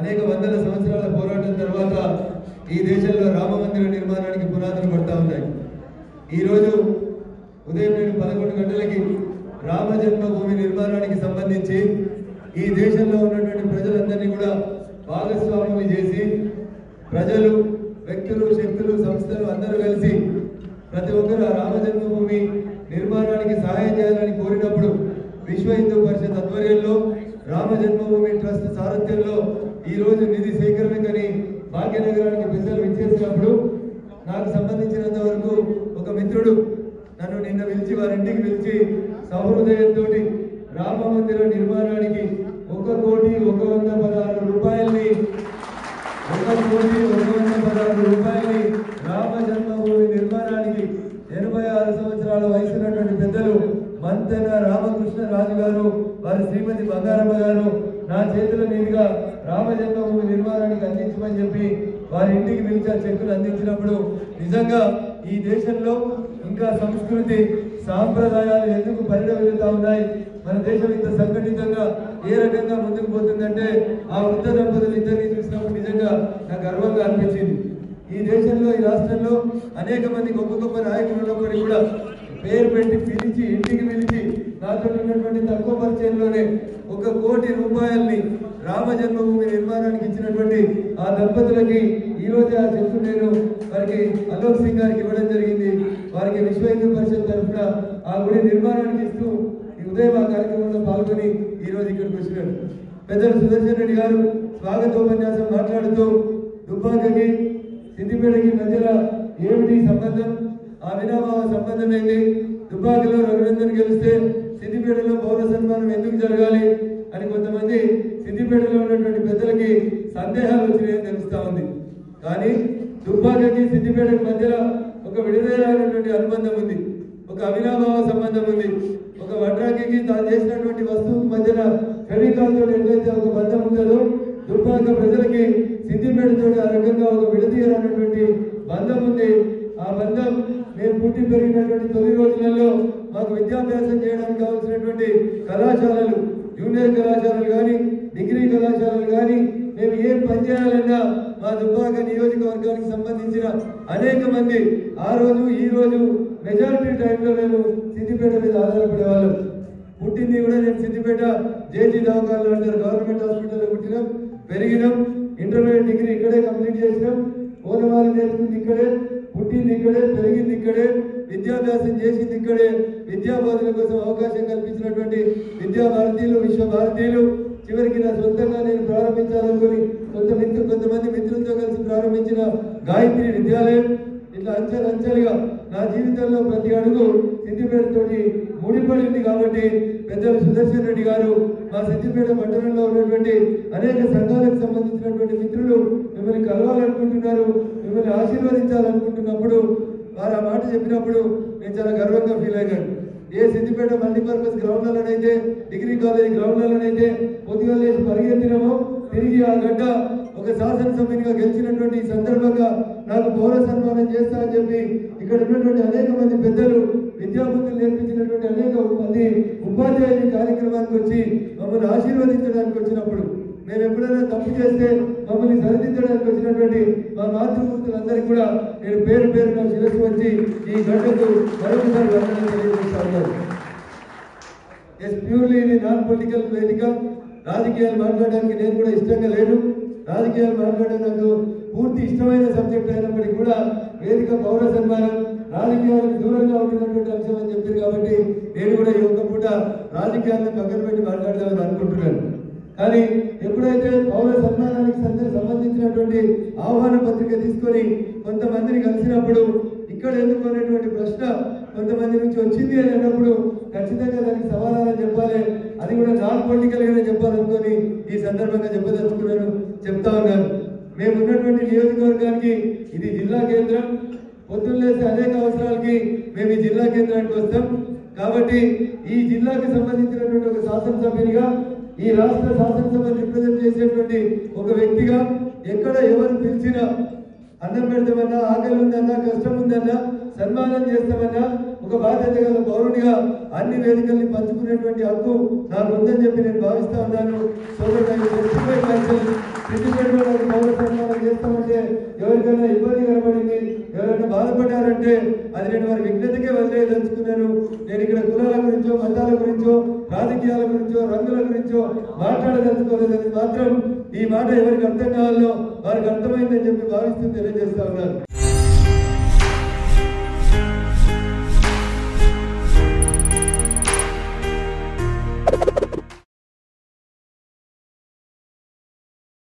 అనేక వందల సంవత్సరాల పోరాటం తర్వాత ఈ దేశంలో రామ మందిర నిర్మాణానికి పునాదులు పడతా ఉన్నాయి ఈ రోజు ఉదయం నేను పదకొండు గంటలకి రామ జన్మభూమి నిర్మాణానికి సంబంధించి ఈ దేశంలో ఉన్నటువంటి ప్రజలందరినీ కూడా భాగస్వాములు చేసి ప్రజలు వ్యక్తులు శక్తులు సంస్థలు అందరూ కలిసి ప్రతి ఒక్కరు ఆ రామ జన్మభూమి నిర్మాణానికి సహాయం చేయాలని కోరినప్పుడు విశ్వ హిందూ పరిషత్ ఆధ్వర్యంలో రామ జన్మభూమి ట్రస్ట్ సారథ్యంలో ఈ రోజు నిధి సేకరణకని భాగ్యనగరానికి పెద్దలు ఇచ్చేసినప్పుడు నాకు సంబంధించినంత వరకు ఒక మిత్రుడు నన్ను నిన్న పిలిచి వారి ఇంటికి పిలిచి సహృదయంతో రామ మందిర నిర్మాణానికి ఒక కోటి ఒక వంద పదహారు రూపాయల్ని ఒక కోటి ఒక వంద పదహారు రూపాయల్ని రామ జన్మభూమి నిర్మాణానికి ఎనభై ఆరు సంవత్సరాల వయసు ఉన్నటువంటి పెద్దలు మంతెన రామకృష్ణ రాజు గారు వారి శ్రీమతి బంగారమ్మ గారు నా చేతుల మీదుగా రామ జన్మభూమి నిర్మాణానికి అందించమని చెప్పి వారి ఇంటికి పిలిచి ఆ చెక్కులు అందించినప్పుడు నిజంగా ఈ దేశంలో ఇంకా సంస్కృతి సాంప్రదాయాలు ఎందుకు పరిణమిల్లుతా ఉన్నాయి మన దేశం ఇంత సంఘటితంగా ఏ రకంగా ముందుకు పోతుందంటే ఆ వృద్ధ దంపతులు ఇద్దరిని చూసినప్పుడు నిజంగా నాకు గర్వంగా అనిపించింది ఈ దేశంలో ఈ రాష్ట్రంలో అనేక మంది గొప్ప గొప్ప నాయకులు ఉన్నప్పటికీ కూడా పేరు పెట్టి పిలిచి ఇంటికి పిలిచి నాతో ఉన్నటువంటి తక్కువ పరిచయంలోనే ఒక కోటి రూపాయల్ని రామ జన్మభూమి నిర్మాణానికి ఇచ్చినటువంటి ఆ దంపతులకి ఈ రోజు ఆ చెట్టు నేను వారికి అలోక్ సింగ్ గారికి ఇవ్వడం జరిగింది వారికి విశ్వ హిందూ పరిషత్ తరఫున ఆ గుడి నిర్మాణానికి ఇస్తూ ఈ ఉదయం ఆ కార్యక్రమంలో పాల్గొని ఈ రోజు ఇక్కడికి వచ్చినారు పెద్దలు సుదర్శన్ రెడ్డి గారు స్వాగతోపన్యాసం మాట్లాడుతూ దుబ్బాకకి సిద్దిపేటకి మధ్యలో ఏమిటి సంబంధం ఆ వినాభావ సంబంధం ఏంటి దుబ్బాకలో రఘునందన్ గెలిస్తే సిద్దిపేటలో పౌర సన్మానం ఎందుకు జరగాలి అని కొంతమంది సిద్దిపేటలో ఉన్నటువంటి పెద్దలకి సందేహాలు వచ్చినాయని తెలుస్తా ఉంది కానీ దుబ్బాకకి సిద్దిపేటకి మధ్యలో ఒక విడదీయరానటువంటి అనుబంధం ఉంది ఒక అవినాభావ సంబంధం ఉంది ఒక వడ్రాకి తాను చేసినటువంటి వస్తువుకు మధ్యన ఫెవికాల్ తోటి ఎట్లయితే ఒక బంధం ఉంటుందో దుబ్బాక ప్రజలకి సిద్దిపేటతో ఆ రకంగా ఒక విడదీయరానటువంటి బంధం ఉంది ఆ బంధం మేము పుట్టి పెరిగినటువంటి తొలి రోజులలో మాకు విద్యాభ్యాసం చేయడానికి కావాల్సినటువంటి కళాశాలలు జూనియర్ కళాశాలలు కానీ డిగ్రీ కళాశాలలు కానీ మేము ఏం పని చేయాలన్నా మా దుబ్బాక నియోజకవర్గానికి సంబంధించిన అనేక మంది ఆ రోజు ఈ రోజు మెజారిటీ టైంలో మేము సిద్దిపేట మీద ఆధారపడే వాళ్ళం పుట్టింది కూడా నేను సిద్దిపేట జేజీ దవాఖానలో అంటారు గవర్నమెంట్ హాస్పిటల్లో పుట్టినాం పెరిగినాం ఇంటర్మీడియట్ డిగ్రీ ఇక్కడే కంప్లీట్ చేసినాం ఓనమాలు నేర్చుకుంది ఇక్కడే పుట్టింది ఇక్కడే పెరిగింది ఇక్కడే విద్యాభ్యాసం చేసింది ఇక్కడే విద్యా బోధన కోసం అవకాశం కల్పించినటువంటి విద్యా భారతీయులు విశ్వ భారతీయులు చివరికి నా సొంతంగా నేను ప్రారంభించాలనుకుని కొంత మిత్రు కొంతమంది మిత్రులతో కలిసి ప్రారంభించిన గాయత్రి విద్యాలయం ఇట్లా అంచెలు అంచెలుగా నా జీవితంలో ప్రతి అడుగు సిద్దిపేటతోటి ముడిపడింది కాబట్టి పెద్దలు సుదర్శన్ రెడ్డి గారు మా సిద్దిపేట పట్టణంలో ఉన్నటువంటి అనేక సంఘాలకు సంబంధించినటువంటి మిత్రులు మిమ్మల్ని కలవాలనుకుంటున్నారు మిమ్మల్ని ఆశీర్వదించాలనుకుంటున్నప్పుడు వారు ఆ మాట చెప్పినప్పుడు నేను చాలా గర్వంగా ఫీల్ అయ్యాను ఏ సిద్దిపేట మల్టీపర్పస్ గ్రౌండ్లలోనైతే డిగ్రీ కాలేజ్ గ్రౌండ్లలోనైతే పొద్దుగా లేచి పరిగెత్తినామో తిరిగి ఆ గడ్డ ఒక శాసనసభ్యునిగా గెలిచినటువంటి ఈ సందర్భంగా నాకు పౌర సన్మానం చేస్తా అని చెప్పి ఇక్కడ ఉన్నటువంటి అనేక మంది పెద్దలు విద్యాబుద్ధులు నేర్పించినటువంటి అనేక మంది ఉపాధ్యాయులు ఈ కార్యక్రమానికి వచ్చి మమ్మల్ని ఆశీర్వదించడానికి వచ్చినప్పుడు మేము ఎప్పుడైనా తప్పు చేస్తే మమ్మల్ని సరిదిద్దడానికి వచ్చినటువంటి మా మాతృమూర్తులందరికీ కూడా నేను పేరు పేరుగా శిరస్సు వచ్చి ఈ గడ్డకు మరొకసారి వందనం తెలియజేస్తా ఉన్నాను ఎస్ ప్యూర్లీ ఇది నాన్ పొలిటికల్ వేదిక రాజకీయాలు మాట్లాడడానికి నేను కూడా ఇష్టంగా లేను రాజకీయాలు మాట్లాడడం నాకు పూర్తి ఇష్టమైన సబ్జెక్ట్ అయినప్పటికీ కూడా వేదిక పౌర సన్మానం రాజకీయాలకు దూరంగా ఉంటున్నటువంటి అంశం అని చెప్పారు కాబట్టి నేను కూడా ఈ ఒక్క పూట రాజకీయాలను పక్కన పెట్టి మాట్లాడదామని అనుకుంటున్నాను కానీ ఎప్పుడైతే పౌర సన్మానానికి సంద- సంబంధించినటువంటి ఆహ్వాన పత్రిక తీసుకొని కొంతమందిని కలిసినప్పుడు ఇక్కడ ఎందుకు అనేటువంటి ప్రశ్న కొంతమంది నుంచి వచ్చింది అని అన్నప్పుడు ఖచ్చితంగా దానికి సమాధానం చెప్పాలి అది కూడా నాన్ పొలిటికల్ గానే చెప్పాలనుకొని ఈ సందర్భంగా చెప్పదలుచుకున్నాను చెప్తా ఉన్నాను మేము ఉన్నటువంటి నియోజకవర్గానికి ఇది జిల్లా కేంద్రం పొద్దున్నేసి అనేక అవసరాలకి మేము ఈ జిల్లా కేంద్రానికి వస్తాం కాబట్టి ఈ జిల్లాకి సంబంధించినటువంటి ఒక శాసనసభ్యునిగా ఈ రాష్ట్ర శాసనసభ రిప్రజెంట్ చేసేటువంటి ఒక వ్యక్తిగా ఎక్కడ ఎవరు పిలిచినా అన్నం పెడతామన్నా ఆకలి ఉందన్నా కష్టం ఉందన్నా సన్మానం చేస్తామన్నా ఒక బాధ్యత గల పౌరుడిగా అన్ని వేదికల్ని పంచుకునేటువంటి హక్కు నాకు ఉందని చెప్పి నేను భావిస్తా ఉన్నాను సోదరుడు సిద్దిపేటలో పౌర సన్మానం చేస్తామంటే ఎవరికైనా ఇబ్బంది కనబడింది ఎవరైనా బాధపడ్డారంటే అది నేను వారి విజ్ఞతకే వదిలేయదలుచుకున్నాను నేను ఇక్కడ కులాల గురించో మతాల గురించో రాజకీయాల గురించో రంగుల గురించో మాట్లాడదలుచుకోలేదని మాత్రం ఈ మాట ఎవరికి అర్థం కావాలో వారికి అర్థమైందని చెప్పి భావిస్తూ తెలియజేస్తా ఉన్నాను